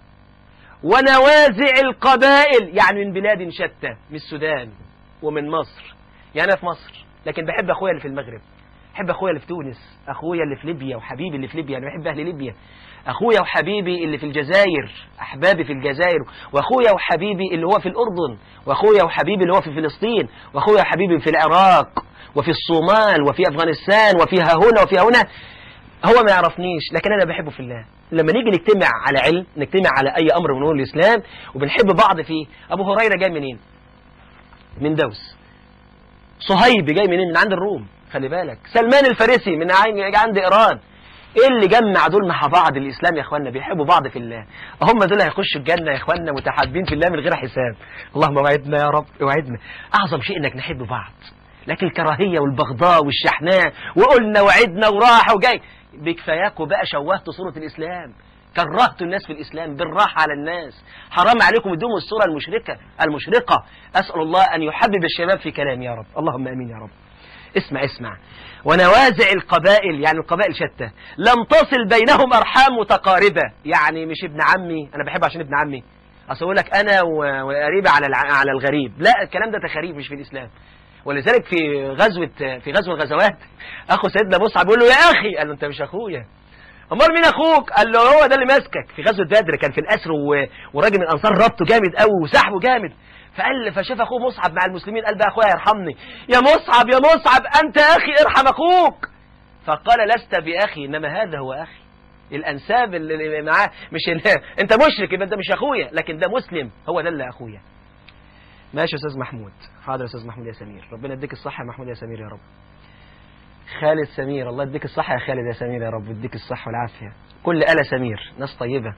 ونوازع القبائل يعني من بلاد شتى من السودان ومن مصر يعني انا في مصر لكن بحب اخويا اللي في المغرب بحب اخويا اللي في تونس اخويا اللي في ليبيا وحبيبي اللي في ليبيا انا بحب اهل ليبيا اخويا وحبيبي اللي في الجزائر احبابي في الجزائر واخويا وحبيبي اللي هو في الاردن واخويا وحبيبي اللي هو في فلسطين واخويا وحبيبي في العراق وفي الصومال وفي افغانستان وفيها هنا وفيها هنا هو ما يعرفنيش لكن انا بحبه في الله لما نيجي نجتمع على علم نجتمع على اي امر من امور الاسلام وبنحب بعض فيه ابو هريره جاي منين من دوس صهيب جاي منين من عند الروم خلي بالك سلمان الفارسي من عند ايران ايه اللي جمع دول مع بعض الاسلام يا اخوانا بيحبوا بعض في الله هم دول هيخشوا الجنه يا اخوانا متحابين في الله من غير حساب اللهم وعدنا يا رب وعدنا اعظم شيء انك نحب بعض لكن الكراهيه والبغضاء والشحناء وقلنا وعدنا وراح وجاي بكفاياكوا بقى شوهتوا صوره الاسلام كرهتوا الناس في الإسلام بالراحة على الناس حرام عليكم ادوم الصورة المشركة المشرقة أسأل الله أن يحبب الشباب في كلام يا رب اللهم أمين يا رب اسمع اسمع ونوازع القبائل يعني القبائل شتى لم تصل بينهم أرحام متقاربة يعني مش ابن عمي أنا بحبه عشان ابن عمي أصل أقول لك أنا وقريبي على على الغريب لا الكلام ده تخاريف مش في الإسلام ولذلك في غزوة في غزوة الغزوات أخو سيدنا مصعب بيقول له يا أخي قال له أنت مش أخويا امال مين اخوك قال له هو ده اللي ماسكك في غزوه بدر كان في الاسر و... وراجل من الانصار ربطه جامد قوي وسحبه جامد فقال فشاف اخوه مصعب مع المسلمين قال بقى اخويا يرحمني يا مصعب يا مصعب انت اخي ارحم اخوك فقال لست باخي انما هذا هو اخي الانساب اللي معاه مش انت مشرك يبقى انت مش اخويا لكن ده مسلم هو ده اللي اخويا ماشي يا استاذ محمود حاضر يا استاذ محمود يا سمير ربنا يديك الصحه يا محمود يا سمير يا رب خالد سمير الله يديك الصحة يا خالد يا سمير يا رب يديك الصحة والعافية كل آلة سمير ناس طيبة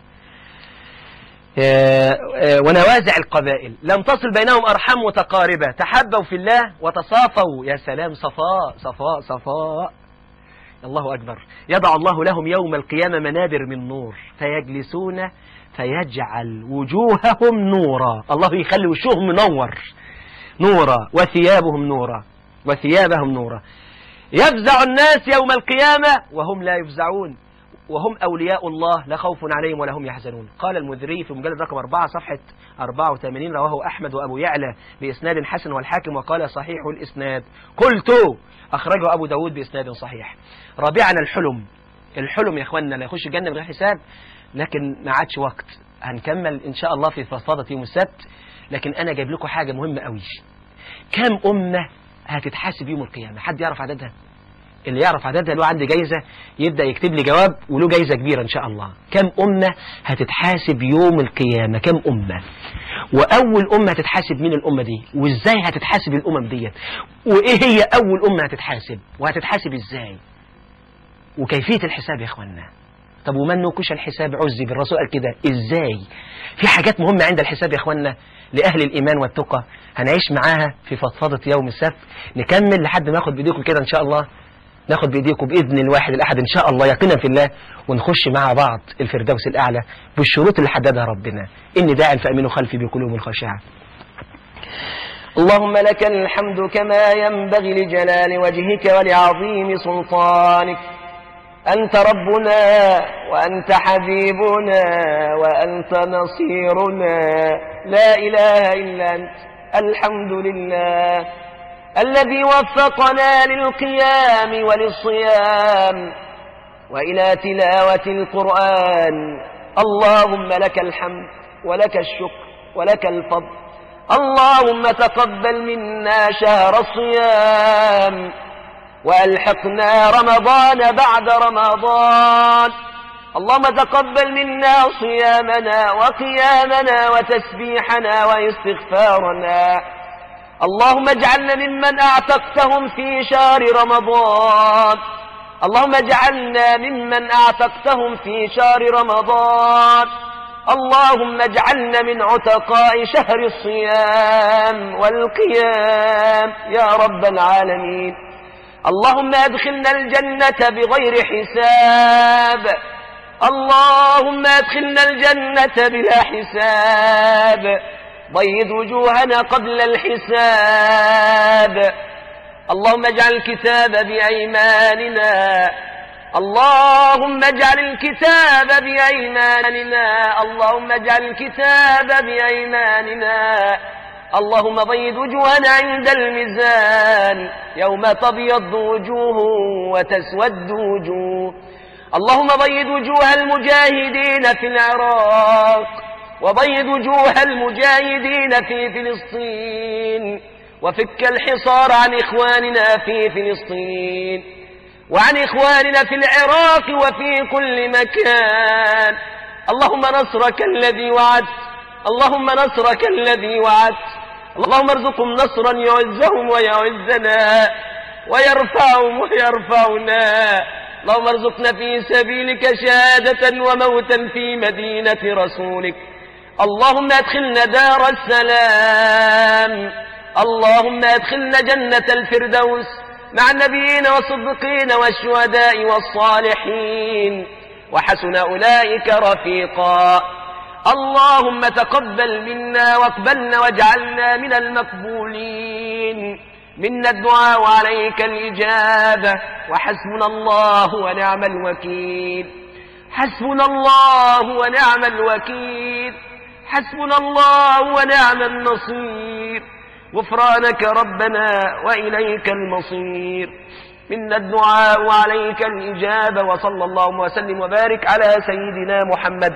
ونوازع القبائل لم تصل بينهم أرحام متقاربة تحبوا في الله وتصافوا يا سلام صفاء صفاء صفاء الله أكبر يضع الله لهم يوم القيامة منابر من نور فيجلسون فيجعل وجوههم نورا الله يخلي وشوهم منور نورا وثيابهم نورا وثيابهم نورا يفزع الناس يوم القيامة وهم لا يفزعون وهم أولياء الله لا خوف عليهم ولا هم يحزنون قال المذري في مجلد رقم 4 صفحة 84 رواه أحمد وأبو يعلى بإسناد حسن والحاكم وقال صحيح الإسناد قلت أخرجه أبو داود بإسناد صحيح رابعا الحلم الحلم يا إخواننا لا يخش الجنة من غير حساب لكن ما عادش وقت هنكمل إن شاء الله في فصادة يوم السبت لكن أنا جايب لكم حاجة مهمة قوي كم أمة هتتحاسب يوم القيامة حد يعرف عددها اللي يعرف عددها له عندي جايزة يبدأ يكتب لي جواب وله جايزة كبيرة إن شاء الله كم أمة هتتحاسب يوم القيامة كم أمة وأول أمة هتتحاسب مين الأمة دي وإزاي هتتحاسب الأمم ديت وإيه هي أول أمة هتتحاسب وهتتحاسب إزاي وكيفية الحساب يا إخوانا طب ومن نوكش الحساب عزي بالرسول قال كده إزاي في حاجات مهمة عند الحساب يا إخوانا لأهل الإيمان والتقى هنعيش معاها في فضفضة يوم السبت نكمل لحد ما ناخد بإيديكم كده إن شاء الله ناخد بإيديكم بإذن الواحد الأحد إن شاء الله يقينا في الله ونخش مع بعض الفردوس الأعلى بالشروط اللي حددها ربنا إني داع فأمنوا خلفي بقلوب خاشعة اللهم لك الحمد كما ينبغي لجلال وجهك ولعظيم سلطانك أنت ربنا وأنت حبيبنا وأنت نصيرنا لا إله إلا أنت الحمد لله الذي وفقنا للقيام وللصيام وإلى تلاوة القرآن اللهم لك الحمد ولك الشكر ولك الفضل اللهم تقبل منا شهر الصيام وألحقنا رمضان بعد رمضان اللهم تقبل منا صيامنا وقيامنا وتسبيحنا واستغفارنا اللهم اجعلنا ممن أعتقتهم في شهر رمضان اللهم اجعلنا ممن أعتقتهم في شهر رمضان اللهم اجعلنا من عتقاء شهر الصيام والقيام يا رب العالمين اللهم ادخلنا الجنة بغير حساب اللهم ادخلنا الجنة بلا حساب بيض وجوهنا قبل الحساب اللهم اجعل الكتاب بأيماننا اللهم اجعل الكتاب بأيماننا اللهم اجعل الكتاب بأيماننا اللهم بيض وجوهنا عند الميزان يوم تبيض وجوه وتسود وجوه اللهم بيض وجوه المجاهدين في العراق وبيض وجوه المجاهدين في فلسطين وفك الحصار عن إخواننا في فلسطين وعن إخواننا في العراق وفي كل مكان اللهم نصرك الذي وعدت اللهم نصرك الذي وعدت اللهم ارزقهم نصرا يعزهم ويعزنا ويرفعهم ويرفعنا اللهم ارزقنا في سبيلك شهادة وموتا في مدينة رسولك اللهم ادخلنا دار السلام اللهم ادخلنا جنة الفردوس مع النبيين والصديقين والشهداء والصالحين وحسن أولئك رفيقا اللهم تقبل منا واقبلنا واجعلنا من المقبولين منا الدعاء وعليك الإجابة وحسبنا الله ونعم الوكيل حسبنا الله ونعم الوكيل حسبنا الله ونعم النصير غفرانك ربنا وإليك المصير منا الدعاء وعليك الإجابة وصلى الله وسلم وبارك على سيدنا محمد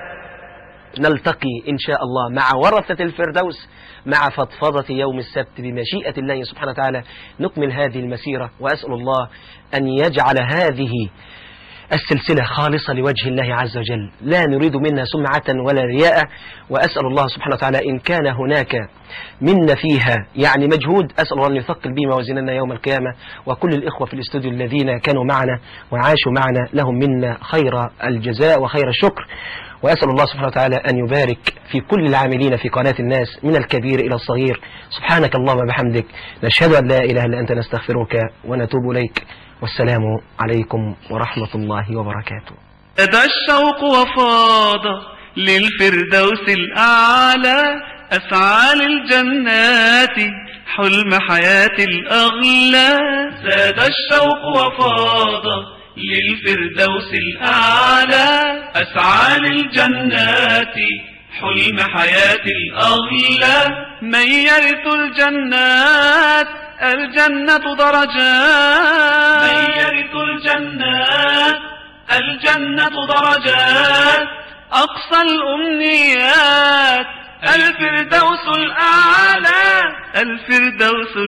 نلتقي إن شاء الله مع ورثة الفردوس مع فضفضة يوم السبت بمشيئة الله سبحانه وتعالى نكمل هذه المسيرة وأسأل الله أن يجعل هذه السلسلة خالصة لوجه الله عز وجل لا نريد منها سمعة ولا رياء وأسأل الله سبحانه وتعالى إن كان هناك منا فيها يعني مجهود أسأل الله أن يثقل به موازيننا يوم القيامة وكل الإخوة في الاستوديو الذين كانوا معنا وعاشوا معنا لهم منا خير الجزاء وخير الشكر وأسأل الله سبحانه وتعالى أن يبارك في كل العاملين في قناة الناس من الكبير إلى الصغير سبحانك اللهم وبحمدك نشهد أن لا إله إلا أنت نستغفرك ونتوب إليك والسلام عليكم ورحمة الله وبركاته بدا الشوق وفاض للفردوس الأعلى أسعى للجنات حلم حياة الأغلى زاد الشوق وفاض للفردوس الأعلى أسعى للجنات حلم حياة الأغلى من يرث الجنات الجنة درجات من يرث الجنات الجنة درجات أقصى الأمنيات الفردوس الأعلى الفردوس